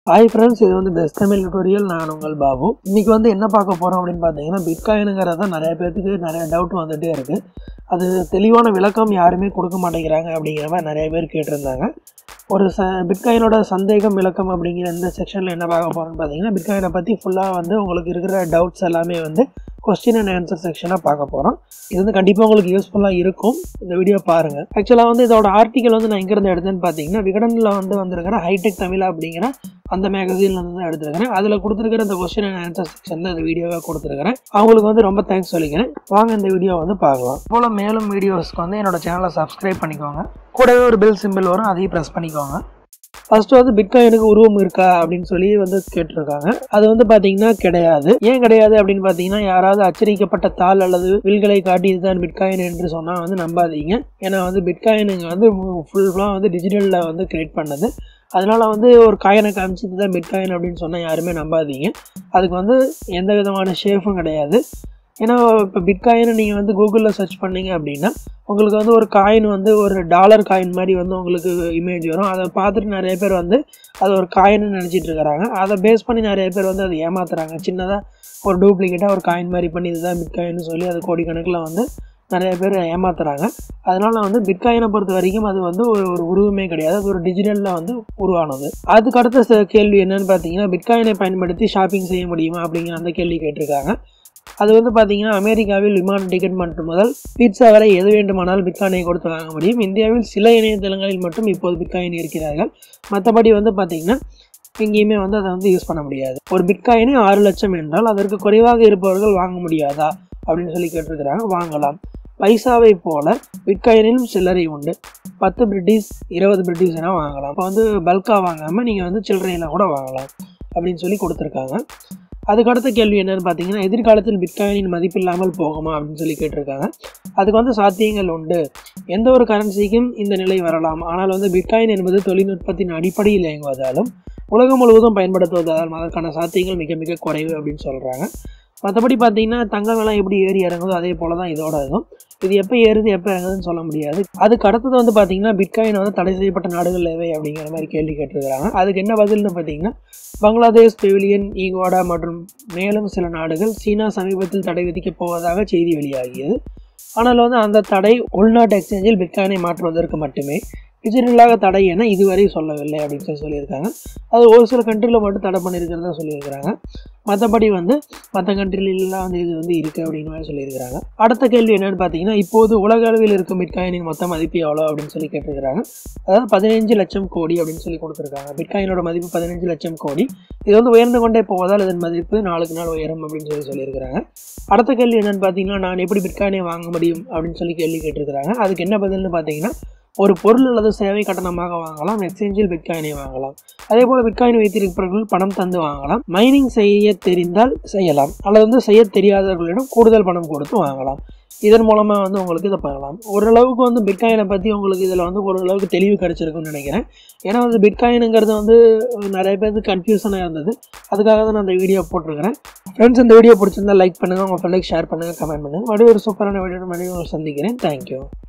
hi friends இது வந்து best Tamil tutorial நான் உங்கள் பாபு இன்னைக்கு வந்து என்ன பார்க்க போகிறோம் அப்படின்னு பார்த்தீங்கன்னா பிட்காயினுங்கிறது தான் நிறைய பேர்த்துக்கு நிறைய டவுட் வந்துகிட்டே இருக்குது அது தெளிவான விளக்கம் யாருமே கொடுக்க மாட்டேங்கிறாங்க அப்படிங்கிற மாதிரி நிறைய பேர் கேட்டிருந்தாங்க ஒரு ச பிட்காயினோட சந்தேகம் விளக்கம் அப்படிங்கிற இந்த செக்ஷனில் என்ன பார்க்க போகிறோம்னு பார்த்தீங்கன்னா பிட்காயினை பற்றி ஃபுல்லாக வந்து உங்களுக்கு இருக்கிற டவுட்ஸ் எல்லாமே வந்து கொஸ்டின் அண்ட் ஆன்சர் செக்ஷனாக பார்க்க போகிறோம் இது வந்து கண்டிப்பாக உங்களுக்கு யூஸ்ஃபுல்லாக இருக்கும் இந்த வீடியோ பாருங்கள் ஆக்சுவலாக வந்து இதோட ஆர்டிக்கல் வந்து நான் எங்கேருந்து எடுத்தேன்னு பார்த்தீங்கன்னா விகடனில் வந்து வந்திருக்கிற ஹைடெக் தமிழா அப்படிங்கிற அந்த மேகசீனில் வந்து தான் எடுத்துருக்கிறேன் அதில் கொடுத்துருக்கிற இந்த கொஸ்டின் அண்ட் ஆன்சர் செக்ஷன் தான் இந்த வீடியோவாக கொடுத்துருக்கிறேன் அவங்களுக்கு வந்து ரொம்ப தேங்க்ஸ் சொல்லிக்கிறேன் வாங்க இந்த வீடியோ வந்து பார்க்கலாம் போல் மேலும் வீடியோஸ்க்கு வந்து என்னோட சேனலை சப்ஸ்கிரைப் பண்ணிக்கோங்க கூடவே ஒரு பெல் சிம்பிள் வரும் அதையும் ப்ரெஸ் பண்ணிக்கோங்க ஃபர்ஸ்ட் வந்து பிட்காயினுக்கு உருவம் இருக்கா அப்படின்னு சொல்லி வந்து கேட்டிருக்காங்க அது வந்து பார்த்தீங்கன்னா கிடையாது ஏன் கிடையாது அப்படின்னு பார்த்தீங்கன்னா யாராவது அச்சரிக்கப்பட்ட தாள் அல்லது வில்களை காட்டி இதுதான் பிட்காயின் என்று சொன்னால் வந்து நம்பாதீங்க ஏன்னா வந்து பிட்காயினுங்க வந்து ஃபுல்லாக வந்து டிஜிட்டலில் வந்து கிரியேட் பண்ணது அதனால வந்து ஒரு காயினை காமிச்சு தான் பிட்காயின் அப்படின்னு சொன்னால் யாருமே நம்பாதீங்க அதுக்கு வந்து எந்த விதமான ஷேஃபும் கிடையாது ஏன்னா இப்போ பிட்காயினை நீங்கள் வந்து கூகுளில் சர்ச் பண்ணீங்க அப்படின்னா உங்களுக்கு வந்து ஒரு காயின் வந்து ஒரு டாலர் காயின் மாதிரி வந்து உங்களுக்கு இமேஜ் வரும் அதை பார்த்துட்டு நிறைய பேர் வந்து அது ஒரு காயின்னு நினச்சிட்டு இருக்கிறாங்க அதை பேஸ் பண்ணி நிறைய பேர் வந்து அதை ஏமாத்துறாங்க சின்னதாக ஒரு டூப்ளிகேட்டாக ஒரு காயின் மாதிரி பண்ணி இதுதான் பிட்காயின்னு சொல்லி அது கோடிக்கணக்கில் வந்து நிறைய பேர் ஏமாத்துறாங்க அதனால வந்து பிட்காயினை பொறுத்த வரைக்கும் அது வந்து ஒரு ஒரு உருவமே கிடையாது அது ஒரு டிஜிட்டலில் வந்து உருவானது அதுக்கு அடுத்த ச- கேள்வி என்னன்னு பார்த்தீங்கன்னா பிட்காயினை பயன்படுத்தி ஷாப்பிங் செய்ய முடியுமா அப்படிங்கிற அந்த கேள்வி கேட்டிருக்காங்க அது வந்து பார்த்தீங்கன்னா அமெரிக்காவில் விமான டிக்கெட் மற்றும் முதல் பீட்சா வரை எது வேண்டுமானாலும் பிட்காயினை கொடுத்து வாங்க முடியும் இந்தியாவில் சில இணையதளங்களில் மட்டும் இப்போது பிட்காயின் இருக்கிறார்கள் மற்றபடி வந்து பார்த்தீங்கன்னா எங்கேயுமே வந்து அதை வந்து யூஸ் பண்ண முடியாது ஒரு பிட்காயினே ஆறு லட்சம் என்றால் அதற்கு குறைவாக இருப்பவர்கள் வாங்க முடியாதா அப்படின்னு சொல்லி கேட்டிருக்கிறாங்க வாங்கலாம் பைசாவை போல பிட்காயினிலும் சில்லறை உண்டு பத்து பிரிட்டிஷ் இருபது பிரிட்டிஷ் என வாங்கலாம் இப்போ வந்து பல்காக வாங்காமல் நீங்கள் வந்து சில்லறையில் கூட வாங்கலாம் அப்படின்னு சொல்லி கொடுத்துருக்காங்க அதுக்கு அடுத்த கேள்வி என்னன்னு பார்த்தீங்கன்னா எதிர்காலத்தில் பிட்காயினின் மதிப்பு இல்லாமல் போகுமா அப்படின்னு சொல்லி கேட்டிருக்காங்க அதுக்கு வந்து சாத்தியங்கள் உண்டு எந்த ஒரு கரன்சிக்கும் இந்த நிலை வரலாம் ஆனால் வந்து பிட்காயின் என்பது தொழில்நுட்பத்தின் அடிப்படையில் இயங்குவதாலும் உலகம் முழுவதும் பயன்படுத்துவதாலும் அதற்கான சாத்தியங்கள் மிக மிக குறைவு அப்படின்னு சொல்கிறாங்க மற்றபடி பார்த்தீங்கன்னா தங்க விலை எப்படி ஏறி இறங்குதோ அதே போல தான் இதோட இதுவும் இது எப்போ ஏறுது எப்போ இறங்குதுன்னு சொல்ல முடியாது அதுக்கு அடுத்தது வந்து பார்த்தீங்கன்னா பிட்காயின் வந்து தடை செய்யப்பட்ட நாடுகள் எவை அப்படிங்கிற மாதிரி கேள்வி கேட்டிருக்கிறாங்க அதுக்கு என்ன பதில்னு பார்த்தீங்கன்னா பங்களாதேஷ் பெவிலியன் ஈகோடா மற்றும் மேலும் சில நாடுகள் சீனா சமீபத்தில் தடை விதிக்கப் போவதாக செய்தி வெளியாகியது ஆனால் வந்து அந்த தடை உள்நாட்டு எக்ஸ்சேஞ்சில் பிட்காயினை மாற்றுவதற்கு மட்டுமே டிஜிட்டலாக தடை என இதுவரை சொல்லவில்லை அப்படின்னு சொல்லி சொல்லியிருக்காங்க அது ஒரு சில கண்ட்ரியில் மட்டும் தடை பண்ணியிருக்கிறதா சொல்லியிருக்கிறாங்க மற்றபடி வந்து மற்ற கண்ட்ரிலாம் வந்து இது வந்து இருக்குது அப்படின்னு மாதிரி சொல்லியிருக்கிறாங்க அடுத்த கேள்வி என்னன்னு பார்த்தீங்கன்னா இப்போது உலக அளவில் இருக்கும் பிட்காயினின் மொத்த மதிப்பு எவ்வளோ அப்படின்னு சொல்லி கேட்டிருக்கிறாங்க அதாவது பதினஞ்சு லட்சம் கோடி அப்படின்னு சொல்லி கொடுத்துருக்காங்க பிட்காயினோட மதிப்பு பதினஞ்சு லட்சம் கோடி இது வந்து உயர்ந்து கொண்டே போவதால் இதன் மதிப்பு நாளுக்கு நாள் உயரும் அப்படின்னு சொல்லி சொல்லியிருக்கிறாங்க அடுத்த கேள்வி என்னன்னு பார்த்தீங்கன்னா நான் எப்படி பிட்காயினை வாங்க முடியும் அப்படின்னு சொல்லி கேள்வி கேட்டிருக்கிறாங்க அதுக்கு என்ன பதில்னு பார்த்தீங்கன்னா ஒரு பொருள் அல்லது சேவை கட்டணமாக வாங்கலாம் எக்ஸ்சேஞ்சில் பிட்காயினை வாங்கலாம் அதே போல் பிட்காயின் வைத்திருப்பவர்கள் பணம் தந்து வாங்கலாம் மைனிங் செய்ய தெரிந்தால் செய்யலாம் அல்லது வந்து செய்ய தெரியாதவர்களிடம் கூடுதல் பணம் கொடுத்து வாங்கலாம் இதன் மூலமாக வந்து உங்களுக்கு இதை பண்ணலாம் ஓரளவுக்கு வந்து பிட்காயினை பற்றி உங்களுக்கு இதில் வந்து ஓரளவுக்கு தெளிவு கிடைச்சிருக்குன்னு நினைக்கிறேன் ஏன்னா வந்து பிட்காயினுங்கிறது வந்து நிறைய பேருக்கு கன்ஃபியூஷனாக இருந்தது அதுக்காக தான் நான் இந்த வீடியோ போட்டிருக்கிறேன் ஃப்ரெண்ட்ஸ் இந்த வீடியோ பிடிச்சிருந்தா லைக் பண்ணுங்கள் உங்கள் ஃப்ரெண்டுக்கு ஷேர் பண்ணுங்கள் கமெண்ட் பண்ணுங்கள் மறுபடியும் ஒரு சூப்பரான வீடியோ மறுபடியும் சந்திக்கிறேன் தேங்க்யூ